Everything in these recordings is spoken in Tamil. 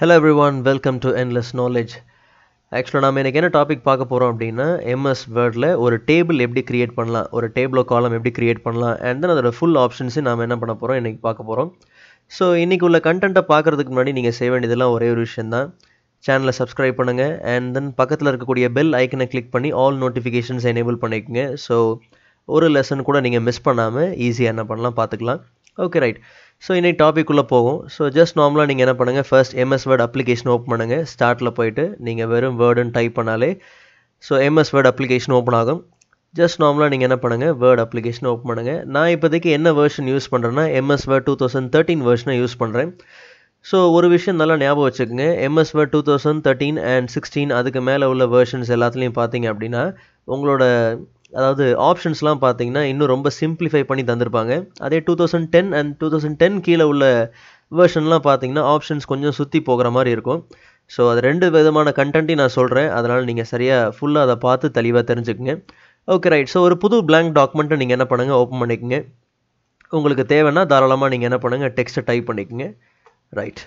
hello everyone welcome to endless knowledge ஆக்சுவலாக நம்ம எனக்கு என்ன டாபிக் பார்க்க போகிறோம் அப்படின்னா எம்எஸ் வேர்டில் ஒரு டேபிள் எப்படி கிரியேட் பண்ணலாம் ஒரு டேபிளோ காலம் எப்படி கிரியேட் பண்ணலாம் அண்ட் தென் அதோட ஃபுல் ஆப்ஷன்ஸு நாம் என்ன பண்ண போகிறோம் இன்றைக்கி பார்க்க போகிறோம் ஸோ இன்றைக்கி உள்ள கண்டென்ட்டை பார்க்குறதுக்கு முன்னாடி நீங்கள் செய்ய வேண்டியதெல்லாம் ஒரே ஒரு விஷயந்தான் சேனலை சப்ஸ்கிரைப் பண்ணுங்கள் அண்ட் தென் பக்கத்தில் இருக்கக்கூடிய பெல் ஐக்கனை கிளிக் பண்ணி ஆல் நோட்டிஃபிகேஷன்ஸ் எனேபிள் பண்ணிக்கோங்க ஸோ ஒரு லெசன் கூட நீங்கள் மிஸ் பண்ணாமல் ஈஸியாக என்ன பண்ணலாம் பார்த்துக்கலாம் ஓகே ரைட் ஸோ இன்னைக்கு டாபிக் உள்ளே போகும் ஸோ ஜஸ்ட் நார்மலாக நீங்கள் என்ன பண்ணுங்கள் first MS Word application open பண்ணுங்கள் ஸ்டார்ட்டில் போயிட்டு நீங்கள் வெறும் வேர்டுன்னு டைப் பண்ணாலே so MS Word application open ஆகும் ஜஸ்ட் நார்மலாக நீங்கள் என்ன பண்ணுங்கள் வேர்ட் அப்ளிகேஷன் ஓப்பன் பண்ணுங்கள் நான் இப்போதைக்கு என்ன வேர்ஷன் யூஸ் பண்ணுறேன்னா MS Word two thousand thirteen வேர்ஷனை யூஸ் பண்ணுறேன் ஸோ ஒரு விஷயம் நல்லா ஞாபகம் வச்சுக்கோங்க MS Word two thousand thirteen and sixteen அதுக்கு மேலே உள்ள வேர்ஷன்ஸ் எல்லாத்துலேயும் பார்த்தீங்க அப்படின்னா உங்களோட அதாவது ஆப்ஷன்ஸ்லாம் பார்த்தீங்கன்னா இன்னும் ரொம்ப சிம்பிளிஃபை பண்ணி தந்திருப்பாங்க அதே two thousand ten and two thousand ten கீழே உள்ள வேர்ஷன்லாம் பார்த்தீங்கன்னா ஆப்ஷன்ஸ் கொஞ்சம் சுற்றி போகிற மாதிரி இருக்கும் ஸோ அது ரெண்டு விதமான கண்டென்ட்டையும் நான் சொல்கிறேன் அதனால் நீங்கள் சரியாக ஃபுல்லாக அதை பார்த்து தெளிவாக தெரிஞ்சுக்குங்க ஓகே ரைட் ஸோ ஒரு புது பிளாங்க் டாக்குமெண்ட்டை நீங்கள் என்ன பண்ணுங்கள் ஓப்பன் பண்ணிக்கோங்க உங்களுக்கு தேவைன்னா தாராளமாக நீங்கள் என்ன பண்ணுங்கள் டெக்ஸ்ட்டை டைப் பண்ணிக்கோங்க ரைட்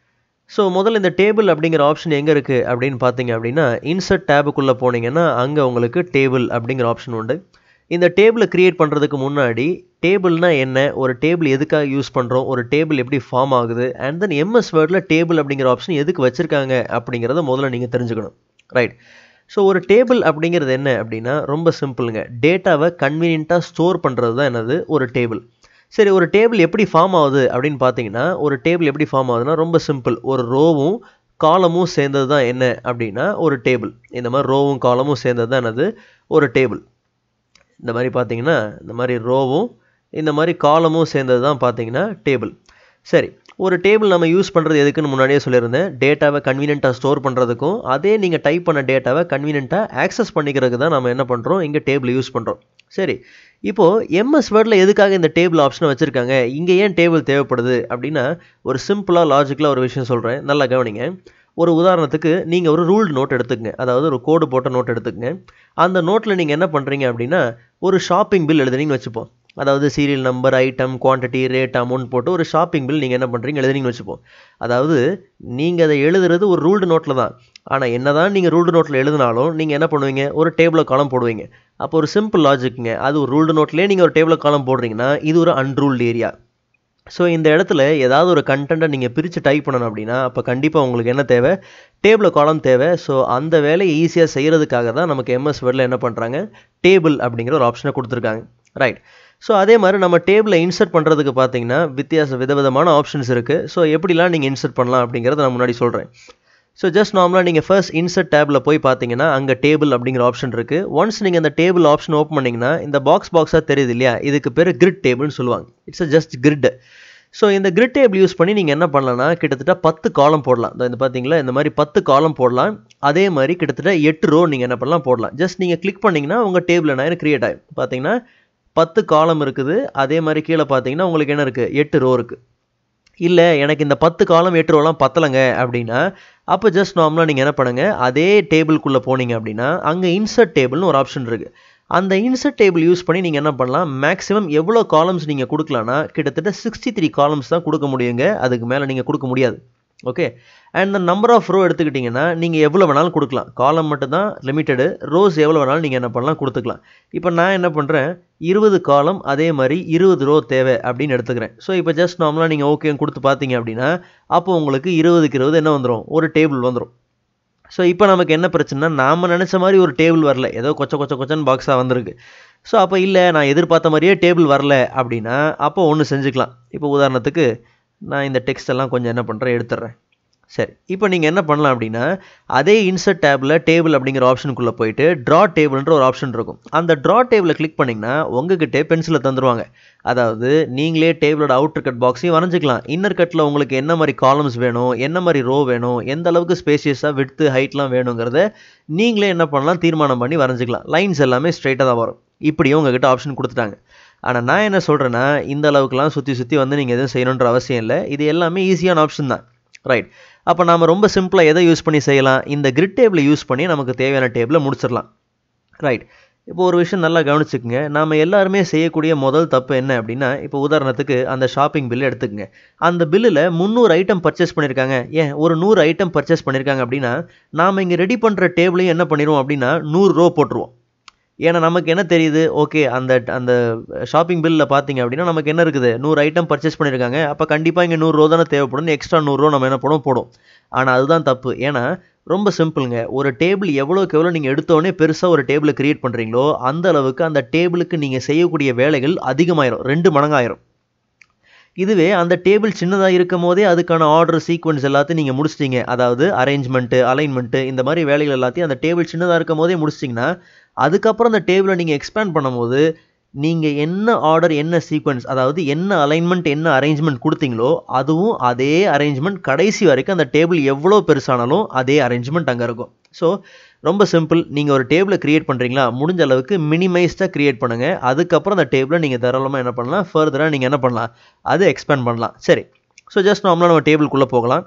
ஸோ முதல்ல இந்த டேபிள் அப்படிங்கிற ஆப்ஷன் எங்கே இருக்குது அப்படின்னு பார்த்தீங்க அப்படின்னா இன்சர்ட் டேபுக்குள்ளே போனீங்கன்னா அங்கே உங்களுக்கு டேபிள் அப்படிங்கிற ஆப்ஷன் உண்டு இந்த டேபிளை க்ரியேட் பண்ணுறதுக்கு முன்னாடி டேபிள்னா என்ன ஒரு டேபிள் எதுக்காக யூஸ் பண்ணுறோம் ஒரு டேபிள் எப்படி ஃபார்ம் ஆகுது அண்ட் தென் எம்எஸ் வேர்டில் டேபிள் அப்படிங்கிற ஆப்ஷன் எதுக்கு வச்சுருக்காங்க அப்படிங்கிறத முதல்ல நீங்கள் தெரிஞ்சுக்கணும் ரைட் ஸோ ஒரு டேபிள் அப்படிங்கிறது என்ன அப்படின்னா ரொம்ப சிம்பிளுங்க டேட்டாவை கன்வீனியண்ட்டாக ஸ்டோர் பண்ணுறது தான் என்னது ஒரு டேபிள் சரி ஒரு டேபிள் எப்படி ஃபார்ம் ஆகுது அப்படின்னு பார்த்தீங்கன்னா ஒரு டேபிள் எப்படி ஃபார்ம் ஆகுதுன்னா ரொம்ப சிம்பிள் ஒரு ரோவும் காலமும் சேர்ந்தது தான் என்ன அப்படின்னா ஒரு டேபிள் இந்த மாதிரி ரோவும் காலமும் சேர்ந்தது தான் என்னது ஒரு டேபிள் இந்த மாதிரி பார்த்தீங்கன்னா இந்த மாதிரி ரோவும் இந்த மாதிரி காலமும் சேர்ந்தது தான் பார்த்தீங்கன்னா டேபிள் சரி ஒரு டேபிள் நம்ம யூஸ் பண்ணுறது எதுக்குன்னு முன்னாடியே சொல்லியிருந்தேன் டேட்டாவை கன்வீனியண்ட்டாக ஸ்டோர் பண்ணுறதுக்கும் அதே நீங்கள் டைப் பண்ண டேட்டாவை கன்வீனியண்ட்டாக ஆக்சஸ் பண்ணிக்கிறதுக்கு தான் நம்ம என்ன பண்ணுறோம் இங்கே டேபிள் யூஸ் பண்ணுறோம் சரி இப்போது எம்எஸ் வேர்டில் எதுக்காக இந்த டேபிள் ஆப்ஷனை வச்சுருக்காங்க இங்கே ஏன் டேபிள் தேவைப்படுது அப்படின்னா ஒரு சிம்பிளாக லாஜிக்கலாக ஒரு விஷயம் சொல்கிறேன் நல்லா கவனிங்க ஒரு உதாரணத்துக்கு நீங்கள் ஒரு ரூல்டு நோட் எடுத்துக்கங்க அதாவது ஒரு கோடு போட்ட நோட் எடுத்துக்கங்க அந்த நோட்டில் நீங்கள் என்ன பண்ணுறீங்க அப்படின்னா ஒரு ஷாப்பிங் பில் எழுதுனீங்கன்னு வச்சுப்போம் அதாவது serial number item quantity rate amount போட்டு ஒரு ஷாப்பிங் பில் நீங்கள் என்ன பண்ணுறீங்க எழுதுனீங்கன்னு வச்சுப்போம் அதாவது நீங்கள் அதை எழுதுறது ஒரு ரூல்டு நோட்டில் தான் ஆனால் என்ன தான் நீங்கள் ரூல்டு நோட்டில் எழுதினாலும் நீங்கள் என்ன பண்ணுவீங்க ஒரு டேபிளில் காலம் போடுவீங்க அப்போ ஒரு சிம்பிள் லாஜிக்குங்க அது ஒரு ரூல்டு நோட்லேயே நீங்கள் ஒரு டேபிளில் காலம் போடுறீங்கன்னா இது ஒரு அன்ரூல்டு ஏரியா ஸோ இந்த இடத்துல ஏதாவது ஒரு கண்டென்ட்டை நீங்கள் பிரித்து டைப் பண்ணணும் அப்படின்னா அப்போ கண்டிப்பாக உங்களுக்கு என்ன தேவை டேபிள் காலம் தேவை ஸோ அந்த வேலையை ஈஸியாக செய்கிறதுக்காக தான் நமக்கு எம்எஸ் வேர்டில் என்ன பண்ணுறாங்க டேபிள் அப்படிங்கிற ஒரு ஆப்ஷனை கொடுத்துருக்காங்க ரைட் ஸோ அதே மாதிரி நம்ம டேபிளை இன்சர்ட் பண்ணுறதுக்கு பார்த்தீங்கன்னா வித்தியாச விதவிதமான ஆப்ஷன்ஸ் இருக்குது ஸோ எப்படிலாம் நீங்கள் இன்சர்ட் பண்ணலாம் அப்படிங்கிறத நான் முன்னாடி சொல்கிறேன் ஸோ ஜஸ்ட் நார்மலாக நீங்கள் ஃபர்ஸ்ட் இன்சர்ட் டேபில் போய் பார்த்தீங்கன்னா அங்கே டேபிள் அப்படிங்கிற ஆப்ஷன் இருக்குது ஒன்ஸ் நீங்கள் அந்த டேபிள் ஆப்ஷன் ஓப்பன் பண்ணிங்கன்னா இந்த பாக்ஸ் பாக்ஸாக தெரியுது இல்லையா இதுக்கு பேர் கிரிட் டேபிள்னு சொல்லுவாங்க it's uh just grid so இந்த கிரிட் டேபிள் யூஸ் பண்ணி நீங்கள் என்ன பண்ணலாம்னா கிட்டத்தட்ட பத்து காலம் போடலாம் இந்த பார்த்தீங்களா இந்த மாதிரி பத்து காலம் போடலாம் அதே மாதிரி கிட்டத்தட்ட எட்டு ரோ நீங்கள் என்ன பண்ணலாம் போடலாம் ஜஸ்ட் நீங்கள் கிளிக் பண்ணிங்கன்னா உங்கள் டேபிள் என்ன கிரியேட் ஆகும் பார்த்தீங்கன்னா பத்து காலம் இருக்குது அதே மாதிரி கீழே பார்த்தீங்கன்னா உங்களுக்கு என்ன இருக்குது எட்டு ரோ இருக்குது இல்லை எனக்கு இந்த பத்து காலம் எட்டு ரோலாம் பத்தலைங்க அப்படின்னா அப்போ ஜஸ்ட் நார்மலாக நீங்கள் என்ன பண்ணுங்கள் அதே டேபிள்குள்ளே போனீங்க அப்படின்னா அங்கே இன்சர்ட் டேபிள்னு ஒரு ஆப்ஷன் இருக்குது அந்த இன்சர்ட் டேபிள் யூஸ் பண்ணி நீங்கள் என்ன பண்ணலாம் மேக்ஸிமம் எவ்வளோ காலம்ஸ் நீங்கள் கொடுக்கலான்னா கிட்டத்தட்ட சிக்ஸ்டி த்ரீ காலம்ஸ் தான் கொடுக்க முடியுங்க அதுக்கு மேலே நீங்கள் கொடுக்க முடியாது ஓகே அண்ட் இந்த நம்பர் ஆஃப் ரோ எடுத்துக்கிட்டிங்கன்னா நீங்கள் எவ்வளோ வேணாலும் கொடுக்கலாம் காலம் மட்டும் தான் லிமிட்டடு ரோஸ் எவ்வளோ வேணாலும் நீங்கள் என்ன பண்ணலாம் கொடுத்துக்கலாம் இப்போ நான் என்ன பண்ணுறேன் இருபது காலம் அதே மாதிரி இருபது ரோ தேவை அப்படின்னு எடுத்துக்கிறேன் ஸோ இப்போ ஜஸ்ட் நார்மலாக நீங்கள் ஓகேன்னு கொடுத்து பார்த்தீங்க அப்படின்னா அப்போ உங்களுக்கு இருபதுக்கு இருபது என்ன வந்துடும் ஒரு டேபிள் வந்துடும் ஸோ இப்போ நமக்கு என்ன பிரச்சனைனா நாம் நினச்ச மாதிரி ஒரு டேபிள் வரல ஏதோ கொச்ச கொச்ச கொச்சன்னு பாக்ஸாக வந்திருக்கு ஸோ அப்போ இல்லை நான் எதிர்பார்த்த மாதிரியே டேபிள் வரல அப்படின்னா அப்போ ஒன்று செஞ்சுக்கலாம் இப்போ உதாரணத்துக்கு நான் இந்த டெக்ஸ்ட் எல்லாம் கொஞ்சம் என்ன பண்ணுறேன் எடுத்துடுறேன் சரி இப்போ நீங்கள் என்ன பண்ணலாம் அப்படின்னா அதே இன்சர்ட் டேபில் டேபிள் அப்படிங்கிற ஆப்ஷனுக்குள்ளே போயிட்டு ட்ரா டேபிள்ன்ற ஒரு ஆப்ஷன் இருக்கும் அந்த ட்ரா டேபிளை கிளிக் பண்ணிங்கன்னா உங்ககிட்டே பென்சிலை தந்துருவாங்க அதாவது நீங்களே டேபிளோட அவுட்டர் கட் பாக்ஸையும் வரைஞ்சிக்கலாம் இன்னர் கட்டில் உங்களுக்கு என்ன மாதிரி காலம்ஸ் வேணும் என்ன மாதிரி ரோ வேணும் எந்த அளவுக்கு ஸ்பேசியஸாக விட்த்து ஹைட்லாம் வேணுங்கிறத நீங்களே என்ன பண்ணலாம் தீர்மானம் பண்ணி வரைஞ்சிக்கலாம் லைன்ஸ் எல்லாமே ஸ்ட்ரைட்டாக தான் வரும் இப்படியும் உங்ககிட்ட ஆப்ஷன் கொடுத்துட்டாங்க ஆனால் நான் என்ன சொல்கிறேன்னா இந்த அளவுக்குலாம் சுற்றி சுற்றி வந்து நீங்கள் எதுவும் செய்யணுன்ற அவசியம் இல்லை இது எல்லாமே ஈஸியான ஆப்ஷன் தான் ரைட் அப்போ நாம் ரொம்ப சிம்பிளாக எதை யூஸ் பண்ணி செய்யலாம் இந்த கிரிட் டேபிளை யூஸ் பண்ணி நமக்கு தேவையான டேபிளை முடிச்சிடலாம் ரைட் இப்போ ஒரு விஷயம் நல்லா கவனிச்சுக்குங்க நாம் எல்லாருமே செய்யக்கூடிய முதல் தப்பு என்ன அப்படின்னா இப்போ உதாரணத்துக்கு அந்த ஷாப்பிங் பில் எடுத்துக்கங்க அந்த பில்லில் முந்நூறு ஐட்டம் பர்ச்சேஸ் பண்ணியிருக்காங்க ஏன் ஒரு நூறு ஐட்டம் பர்ச்சேஸ் பண்ணியிருக்காங்க அப்படின்னா நாம் இங்கே ரெடி பண்ணுற டேபிளையும் என்ன பண்ணிடுவோம் அப்படின்னா நூறு ரூபா போட்டுருவோம் ஏன்னா நமக்கு என்ன தெரியுது ஓகே அந்த அந்த ஷாப்பிங் பில்லில் பார்த்தீங்க அப்படின்னா நமக்கு என்ன இருக்குது நூறு ஐட்டம் பர்ச்சேஸ் பண்ணியிருக்காங்க அப்போ கண்டிப்பாக இங்கே நூறுரூவா தானே தேவைப்படும் எக்ஸ்ட்ரா நூறுரூவா நம்ம என்ன பண்ணுவோம் போடும் ஆனால் அதுதான் தப்பு ஏன்னா ரொம்ப சிம்பிளுங்க ஒரு டேபிள் எவ்வளோக்கு எவ்வளோ நீங்கள் எடுத்தோடனே பெருசாக ஒரு டேபிளை கிரியேட் பண்ணுறீங்களோ அந்த அளவுக்கு அந்த டேபிளுக்கு நீங்கள் செய்யக்கூடிய வேலைகள் அதிகமாயிரும் ரெண்டு மடங்காயிரும் இதுவே அந்த டேபிள் சின்னதாக இருக்கும் போதே அதுக்கான ஆர்டர் சீக்வன்ஸ் எல்லாத்தையும் நீங்கள் முடிச்சிட்டீங்க அதாவது அரேஞ்ச்மெண்ட்டு அலைன்மெண்ட்டு இந்த மாதிரி வேலைகள் எல்லாத்தையும் அந்த டேபிள் சின்னதாக இருக்கும் போதே முடிச்சிட்டிங்கன்னா அதுக்கப்புறம் அந்த டேபிளை நீங்கள் எக்ஸ்பேண்ட் பண்ணும்போது நீங்கள் என்ன ஆர்டர் என்ன சீக்வன்ஸ் அதாவது என்ன அலைன்மெண்ட் என்ன அரேஞ்ச்மெண்ட் கொடுத்தீங்களோ அதுவும் அதே அரேஞ்ச்மெண்ட் கடைசி வரைக்கும் அந்த டேபிள் எவ்வளோ பெருசானாலும் அதே அரேஞ்ச்மெண்ட் அங்கே இருக்கும் ஸோ ரொம்ப சிம்பிள் நீங்கள் ஒரு டேபிளை க்ரியேட் பண்ணுறீங்களா முடிஞ்ச அளவுக்கு மினிமைஸ்டாக க்ரியேட் பண்ணுங்கள் அதுக்கப்புறம் அந்த டேபிளை நீங்கள் தாராளமாக என்ன பண்ணலாம் ஃபர்தராக நீங்கள் என்ன பண்ணலாம் அது எக்ஸ்பேண்ட் பண்ணலாம் சரி ஸோ ஜஸ்ட் நார்மலாக நம்ம டேபிள்குள்ளே போகலாம்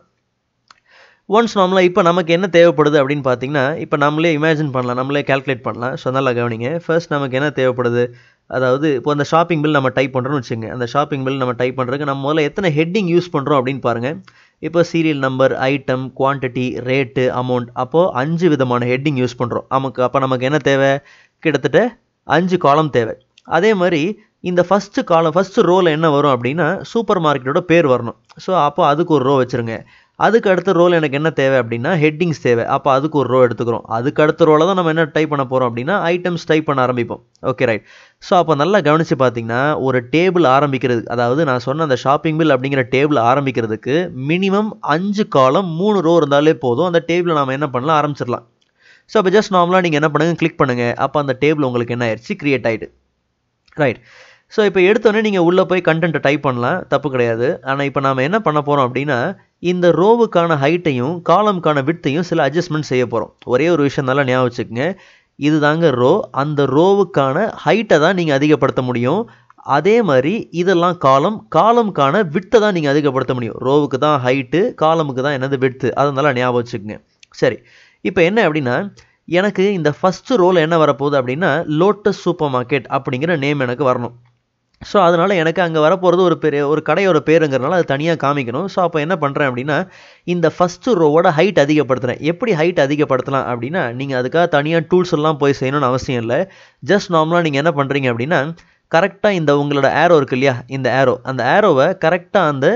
ஒன்ஸ் நார்மலாக இப்போ நமக்கு என்ன தேவைப்படுது அப்படின்னு பார்த்தீங்கன்னா இப்போ நம்மளே இமேஜின் பண்ணலாம் நம்மளே கால்குலேட் பண்ணலாம் ஸோ நல்லா கவனிங்க ஃபர்ஸ்ட் நமக்கு என்ன தேவைப்படுது அதாவது இப்போ அந்த ஷாப்பிங் பில் நம்ம டைப் பண்ணுறோம்னு வச்சுங்க அந்த ஷாப்பிங் பில் நம்ம டைப் பண்ணுறதுக்கு நம்ம முதல்ல எத்தனை ஹெட்டிங் யூஸ் பண்ணுறோம் அப்படின்னு பாருங்கள் இப்போ serial number item quantity rate amount அப்போது அஞ்சு விதமான ஹெட்டிங் யூஸ் பண்ணுறோம் நமக்கு அப்போ நமக்கு என்ன தேவை கிட்டத்தட்ட அஞ்சு காலம் தேவை அதே மாதிரி இந்த ஃபஸ்ட்டு காலம் ஃபஸ்ட்டு ரோவில் என்ன வரும் அப்படின்னா சூப்பர் மார்க்கெட்டோட பேர் வரணும் ஸோ அப்போ அதுக்கு ஒரு ரோ வச்சுருங்க அதுக்கு அடுத்த ரோல் எனக்கு என்ன தேவை அப்படின்னா ஹெட்டிங்ஸ் தேவை அப்போ அதுக்கு ஒரு ரோ எடுத்துக்கிறோம் அதுக்கு அடுத்த ரோவில் தான் நம்ம என்ன டைப் பண்ண போகிறோம் அப்படின்னா ஐட்டம்ஸ் டைப் பண்ண ஆரம்பிப்போம் ஓகே ரைட் ஸோ அப்போ நல்லா கவனித்து பார்த்தீங்கன்னா ஒரு டேபிள் ஆரம்பிக்கிறது அதாவது நான் சொன்ன அந்த ஷாப்பிங் பில் அப்படிங்கிற டேபிள் ஆரம்பிக்கிறதுக்கு மினிமம் அஞ்சு காலம் மூணு ரோ இருந்தாலே போதும் அந்த டேபிளை நம்ம என்ன பண்ணலாம் ஆரம்பிச்சிடலாம் ஸோ அப்போ ஜஸ்ட் நார்மலாக நீங்கள் என்ன பண்ணுங்கள் கிளிக் பண்ணுங்கள் அப்போ அந்த டேபிள் உங்களுக்கு என்ன ஆயிடுச்சு க்ரியேட் ஆகிட்டு ரைட் ஸோ இப்போ எடுத்தோடனே நீங்கள் உள்ளே போய் கண்டென்ட்டை டைப் பண்ணலாம் தப்பு கிடையாது ஆனால் இப்போ நாம் என்ன பண்ண போகிறோம் அப்படின்னா இந்த ரோவுக்கான ஹைட்டையும் காலம்கான விட்டையும் சில அட்ஜஸ்ட்மெண்ட் செய்ய போகிறோம் ஒரே ஒரு விஷயம் நல்லா ஞாபகம் வச்சுக்கோங்க இது தாங்க ரோ அந்த ரோவுக்கான ஹைட்டை தான் நீங்கள் அதிகப்படுத்த முடியும் அதே மாதிரி இதெல்லாம் காலம் காலம்கான விட்டை தான் நீங்கள் அதிகப்படுத்த முடியும் ரோவுக்கு தான் ஹைட்டு காலமுக்கு தான் என்னது விட்த்து அதை நல்லா ஞாபகம் வச்சுக்கோங்க சரி இப்போ என்ன அப்படின்னா எனக்கு இந்த ஃபஸ்ட்டு ரோல் என்ன வரப்போகுது அப்படின்னா லோட்டஸ் சூப்பர் மார்க்கெட் அப்படிங்கிற நேம் எனக்கு வரணும் ஸோ அதனால் எனக்கு அங்கே வரப்போகிறது ஒரு பெரிய ஒரு கடையோட பேருங்கிறனால அது தனியாக காமிக்கணும் ஸோ அப்போ என்ன பண்ணுறேன் அப்படின்னா இந்த ஃபஸ்ட்டு ரோவோட ஹைட் அதிகப்படுத்துகிறேன் எப்படி ஹைட் அதிகப்படுத்தலாம் அப்படின்னா நீங்கள் அதுக்காக தனியாக டூல்ஸ் எல்லாம் போய் செய்யணும்னு அவசியம் இல்லை ஜஸ்ட் நார்மலாக நீங்கள் என்ன பண்ணுறீங்க அப்படின்னா கரெக்டாக இந்த உங்களோட ஏரோ இருக்கு இல்லையா இந்த ஏரோ அந்த ஏரோவை கரெக்டாக அந்த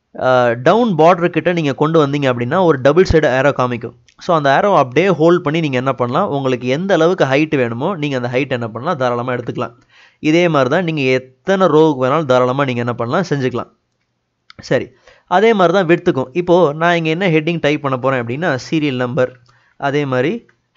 டவுன் பார்டர் கிட்ட நீங்கள் கொண்டு வந்தீங்க அப்படின்னா ஒரு டபுள் சைடு ஏரோ காமிக்கும் ஸோ அந்த ஏரோ அப்படியே ஹோல்ட் பண்ணி நீங்கள் என்ன பண்ணலாம் உங்களுக்கு எந்த அளவுக்கு ஹைட் வேணுமோ நீங்கள் அந்த ஹைட் என்ன பண்ணலாம் தாராளமாக எடுத்துக்கலாம் இதே மாதிரி தான் நீங்கள் எத்தனை ரோவுக்கு வேணாலும் தாராளமாக நீங்கள் என்ன பண்ணலாம் செஞ்சுக்கலாம் சரி அதே மாதிரி தான் விடுத்துக்கும் இப்போது நான் இங்கே என்ன ஹெட்டிங் டைப் பண்ண போகிறேன் அப்படின்னா சீரியல் நம்பர் அதே மாதிரி